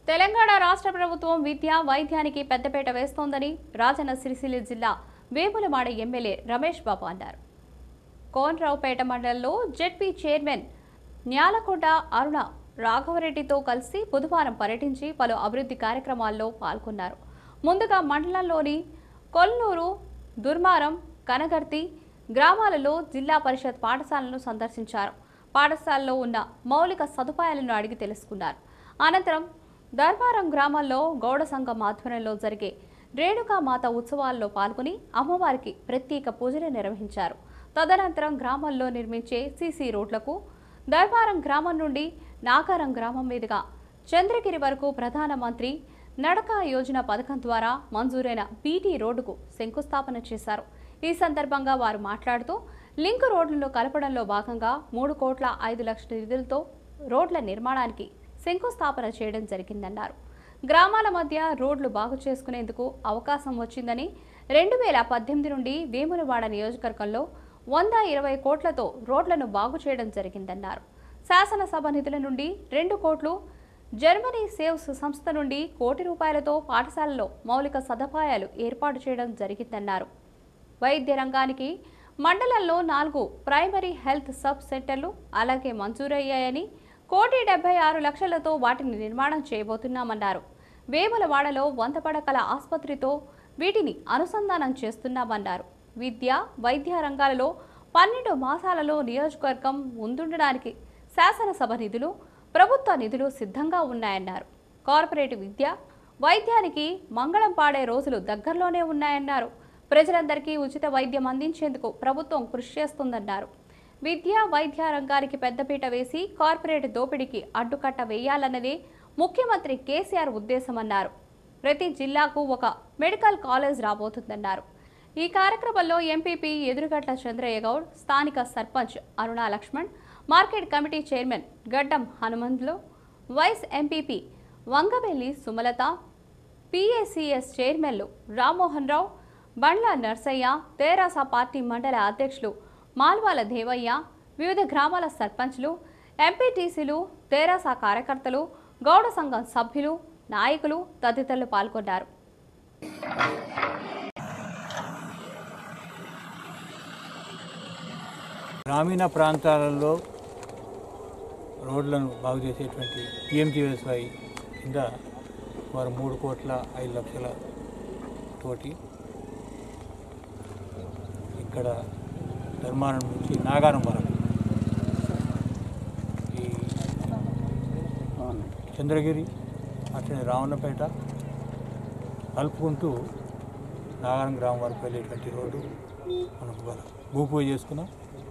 తెలంగాణ రాష్ట్ర ప్రభుత్వం విద్య వైద్యానికి పెద్దపీట వేస్తోందని రాజన్న సిరిసిల్ల జిల్లా వేములవాడ ఎమ్మెల్యే రమేష్ బాబు అన్నారు కోనరావుపేట మండలంలో జెడ్పీ చైర్మన్ న్యాలకొండ అరుణ రాఘవరెడ్డితో కలిసి బుధవారం పర్యటించి పలు అభివృద్ధి కార్యక్రమాల్లో పాల్గొన్నారు ముందుగా మండలంలోని కొల్లూరు దుర్మారం కనగర్తి గ్రామాలలో జిల్లా పరిషత్ పాఠశాలను సందర్శించారు పాఠశాలలో ఉన్న మౌలిక సదుపాయాలను అడిగి తెలుసుకున్నారు అనంతరం ధర్మారం గ్రామాల్లో గౌడ సంఘం ఆధ్వర్యంలో జరిగే రేణుకామాత ఉత్సవాల్లో పాల్గొని అమ్మవారికి ప్రత్యేక పూజలు నిర్వహించారు తదనంతరం గ్రామాల్లో నిర్మించే సీసీ రోడ్లకు ధర్మారం గ్రామం నుండి నాగారం గ్రామం మీదుగా చంద్రగిరి వరకు ప్రధానమంత్రి నడక యోజన పథకం ద్వారా మంజూరైన బీటీ రోడ్డుకు శంకుస్థాపన చేశారు ఈ సందర్భంగా వారు మాట్లాడుతూ లింక్ రోడ్లను కలపడంలో భాగంగా మూడు కోట్ల ఐదు లక్షల నిధులతో రోడ్ల నిర్మాణానికి శంకుస్థాపన చేయడం జరిగిందన్నారు గ్రామాల మధ్య రోడ్లు బాగు చేసుకునేందుకు అవకాశం వచ్చిందని రెండు వేల పద్దెనిమిది నుండి వేములవాడ నియోజకవర్గంలో వంద ఇరవై కోట్లతో రోడ్లను బాగు చేయడం జరిగిందన్నారు శాసనసభ నిధుల నుండి రెండు కోట్లు జర్మనీ సేవ్స్ సంస్థ నుండి కోటి రూపాయలతో పాఠశాలలో మౌలిక సదుపాయాలు ఏర్పాటు చేయడం జరిగిందన్నారు వైద్య రంగానికి మండలంలో నాలుగు ప్రైమరీ హెల్త్ సబ్ సెంటర్లు అలాగే మంజూరయ్యాయని కోటి డెబ్బై ఆరు లక్షలతో వాటిని నిర్మాణం చేయబోతున్నామన్నారు వేములవాడలో వంద పడకల ఆసుపత్రితో వీటిని అనుసంధానం చేస్తున్నామన్నారు విద్య వైద్య రంగాలలో పన్నెండు మాసాలలో నియోజకవర్గం ముందుండడానికి శాసనసభ నిధులు ప్రభుత్వ నిధులు సిద్ధంగా ఉన్నాయన్నారు కార్పొరేట్ విద్య వైద్యానికి మంగళం పాడే రోజులు దగ్గరలోనే ఉన్నాయన్నారు ప్రజలందరికీ ఉచిత వైద్యం అందించేందుకు ప్రభుత్వం కృషి చేస్తుందన్నారు విద్య వైద్య రంగానికి పెద్దపీట వేసి కార్పొరేట్ దోపిడీకి అడ్డుకట్ట వేయాలన్నదే ముఖ్యమంత్రి కేసీఆర్ ఉద్దేశమన్నారు ప్రతి జిల్లాకు ఒక మెడికల్ కాలేజ్ రాబోతుందన్నారు ఈ కార్యక్రమంలో ఎంపీపీ ఎదురుగట్ల చంద్రయ్య గౌడ్ స్థానిక sarpanch Aruna Laxman market committee chairman Gaddam Hanumanthulu vice MPP Vangavelli Sumalatha PACS చైర్మన్లు రామ్మోహన్ రావు బండ్ల నర్సయ్య తెరాస పార్టీ మండల అధ్యక్షులు మాల్వాల దేవయ్య వివిధ గ్రామాల సర్పంచ్లు ఎంపీటీసీలు తెరాస కార్యకర్తలు గౌడ సంఘం సభ్యులు నాయకులు తదితరులు పాల్గొన్నారు గ్రామీణ ప్రాంతాలలో రోడ్లను బాగు చేసేటువంటి పిఎంజిఎస్వై కింద వారు మూడు కోట్ల ఐదు లక్షల తోటి ఇక్కడ ధర్మారం నుంచి నాగారం వరకు ఈ చంద్రగిరి అట్లనే రావణపేట కలుపుకుంటూ నాగారం గ్రామం వరకు వెళ్ళేటువంటి రోడ్డు మనం ఇవాళ భూపూజ చేసుకున్నాం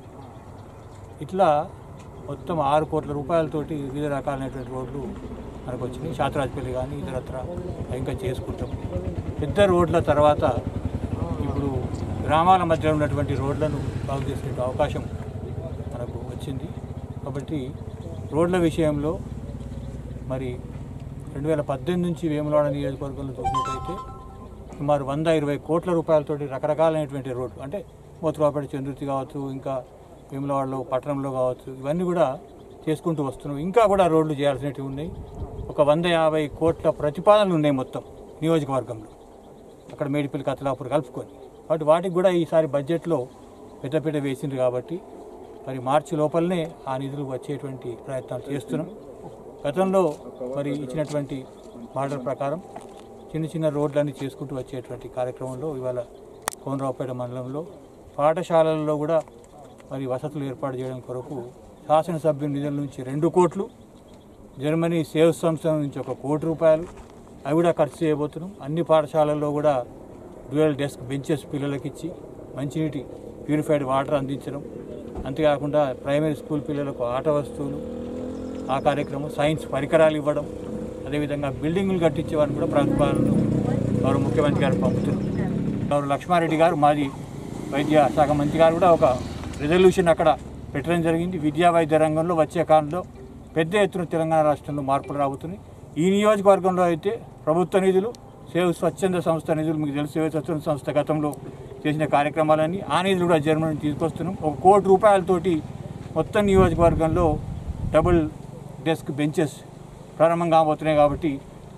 ఇట్లా మొత్తం ఆరు కోట్ల రూపాయలతోటి వివిధ రకాలైనటువంటి రోడ్లు మనకు వచ్చినాయి శాతరాజపల్లి కానీ ఇతరత్ర ఇంకా చేసుకుంటాం పెద్ద రోడ్ల తర్వాత ఇప్పుడు గ్రామాల మధ్య ఉన్నటువంటి రోడ్లను బాగు చేసే అవకాశం మనకు వచ్చింది కాబట్టి రోడ్ల విషయంలో మరి రెండు వేల పద్దెనిమిది నుంచి వేములవాడ నియోజకవర్గంలో చూసినట్టయితే సుమారు వంద ఇరవై కోట్ల రూపాయలతోటి రకరకాలైనటువంటి రోడ్లు అంటే మోతురాపేట చంద్రుతి కావచ్చు ఇంకా వేములవాడలో పట్టణంలో కావచ్చు ఇవన్నీ కూడా చేసుకుంటూ వస్తున్నాం ఇంకా కూడా రోడ్లు చేయాల్సినవి ఉన్నాయి ఒక వంద యాభై కోట్ల ప్రతిపాదనలు ఉన్నాయి మొత్తం నియోజకవర్గంలో అక్కడ మేడిపల్లి కత్తలాపూర్ కలుపుకొని కాబట్టి వాటికి కూడా ఈసారి బడ్జెట్లో పెద్దపీట వేసింది కాబట్టి మరి మార్చి లోపలనే ఆ నిధులు వచ్చేటువంటి ప్రయత్నాలు చేస్తున్నాం గతంలో మరి ఇచ్చినటువంటి మాటల ప్రకారం చిన్న చిన్న రోడ్లన్నీ చేసుకుంటూ వచ్చేటువంటి కార్యక్రమంలో ఇవాళ కోనరావుపేట మండలంలో పాఠశాలల్లో కూడా మరి వసతులు ఏర్పాటు చేయడం కొరకు శాసనసభ్యుల నిధుల నుంచి రెండు కోట్లు జర్మనీ సేవ్ సంస్థ నుంచి ఒక కోటి రూపాయలు అవి కూడా ఖర్చు చేయబోతున్నాం అన్ని పాఠశాలల్లో కూడా డ్యూయల్ డెస్క్ బెంచెస్ పిల్లలకి ఇచ్చి మంచినీటి ప్యూరిఫైడ్ వాటర్ అందించడం అంతేకాకుండా ప్రైమరీ స్కూల్ పిల్లలకు ఆట వస్తువులు ఆ కార్యక్రమం సైన్స్ పరికరాలు ఇవ్వడం అదేవిధంగా బిల్డింగులు కట్టించే వారిని కూడా ప్రతిపాదనలు గౌరవ ముఖ్యమంత్రి గారు పంపుతున్నారు గౌరవ లక్ష్మారెడ్డి గారు మాది వైద్య శాఖ మంత్రి గారు కూడా ఒక రెజల్యూషన్ అక్కడ పెట్టడం జరిగింది విద్యా వైద్య రంగంలో వచ్చే కాలంలో పెద్ద ఎత్తున తెలంగాణ రాష్ట్రంలో మార్పులు రాబోతున్నాయి ఈ నియోజకవర్గంలో అయితే ప్రభుత్వ నిధులు సేవ్ స్వచ్ఛంద సంస్థ నిధులు మీకు తెలుసు సేవ స్వచ్ఛంద సంస్థ గతంలో చేసిన కార్యక్రమాలన్నీ ఆ నిధులు కూడా జర్మనీ తీసుకొస్తున్నాం ఒక కోటి రూపాయలతోటి మొత్తం నియోజకవర్గంలో డబుల్ డెస్క్ బెంచెస్ ప్రారంభం కాబోతున్నాయి కాబట్టి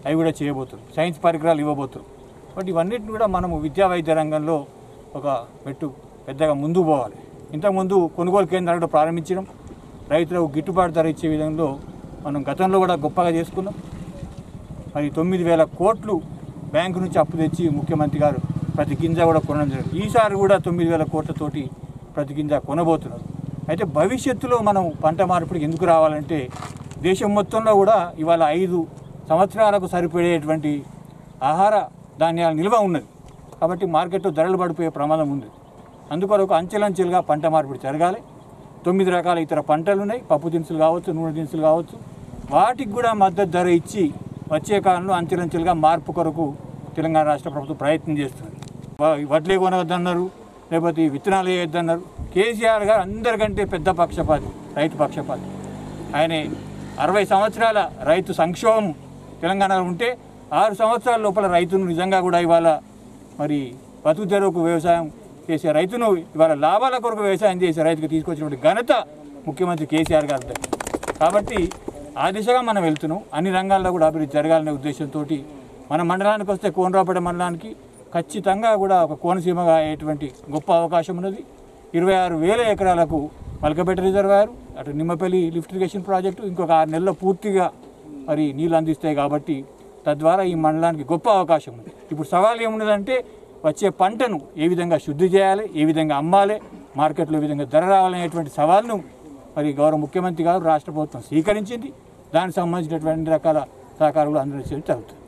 అవి కూడా చేయబోతున్నారు సైన్స్ పరికరాలు ఇవ్వబోతున్నారు బట్ ఇవన్నిటిని కూడా మనము విద్యా వైద్య రంగంలో ఒక మెట్టు పెద్దగా ముందుకు పోవాలి ఇంతకుముందు కొనుగోలు కేంద్రాలు కూడా ప్రారంభించడం రైతులకు గిట్టుబాటు ధర ఇచ్చే విధంలో మనం గతంలో కూడా గొప్పగా చేసుకున్నాం మరి తొమ్మిది వేల కోట్లు బ్యాంకు నుంచి అప్పు తెచ్చి ముఖ్యమంత్రి గారు ప్రతి గింజ కూడా కొనడం జరిగింది ఈసారి కూడా తొమ్మిది వేల కోట్లతోటి ప్రతి గింజ కొనబోతున్నారు అయితే భవిష్యత్తులో మనం పంట మార్పిడికి ఎందుకు రావాలంటే దేశం మొత్తంలో కూడా ఇవాళ ఐదు సంవత్సరాలకు సరిపడేటువంటి ఆహార ధాన్యాల నిల్వ ఉన్నది కాబట్టి మార్కెట్లో ధరలు పడిపోయే ప్రమాదం ఉంది అందుకొరకు అంచెలంచెలుగా పంట మార్పిడి జరగాలి తొమ్మిది రకాల ఇతర పంటలు ఉన్నాయి పప్పు దినుసులు కావచ్చు నూనె దినుసులు కావచ్చు వాటికి కూడా మద్దతు ధర ఇచ్చి వచ్చే కాలంలో అంచెలంచెలుగా మార్పు కొరకు తెలంగాణ రాష్ట్ర ప్రభుత్వం ప్రయత్నం చేస్తుంది వా- వడ్లే కొనవద్దన్నారు లేకపోతే ఈ విత్తనాలు వేయొద్దన్నారు కేసీఆర్ గారు అందరికంటే పెద్ద పక్షపాతి రైతు పక్షపాతి ఆయన అరవై సంవత్సరాల రైతు సంక్షోభం తెలంగాణలో ఉంటే ఆరు సంవత్సరాల లోపల రైతును నిజంగా కూడా ఇవాళ మరి బతుకు తెరువుకు వ్యవసాయం చేసే రైతును ఇవాళ లాభాల కొరకు వ్యవసాయం చేసే రైతుకు తీసుకొచ్చినటువంటి ఘనత ముఖ్యమంత్రి కేసీఆర్ గారి దగ్గర కాబట్టి ఆ దిశగా మనం వెళ్తున్నాం అన్ని రంగాల్లో కూడా అభివృద్ధి జరగాలనే ఉద్దేశంతో మన మండలానికి వస్తే కోనరాపేట మండలానికి ఖచ్చితంగా కూడా ఒక కోనసీమగా అయ్యేటువంటి గొప్ప అవకాశం ఉన్నది ఇరవై ఆరు వేల ఎకరాలకు మలకపేట రిజర్వాయర్ అటు నిమ్మపల్లి లిఫ్ట్ ఇరిగేషన్ ప్రాజెక్టు ఇంకొక ఆరు నెలల్లో పూర్తిగా మరి నీళ్ళు అందిస్తాయి కాబట్టి తద్వారా ఈ మండలానికి గొప్ప అవకాశం ఉంది ఇప్పుడు సవాల్ ఏమున్నదంటే వచ్చే పంటను ఏ విధంగా శుద్ధి చేయాలి ఏ విధంగా అమ్మాలి మార్కెట్లో ఏ విధంగా ధర రావాలనేటువంటి సవాల్ను మరి గౌరవ ముఖ్యమంత్రి గారు రాష్ట్ర ప్రభుత్వం స్వీకరించింది దానికి సంబంధించినటువంటి రకాల సహకారాలు అందరూ జరుగుతుంది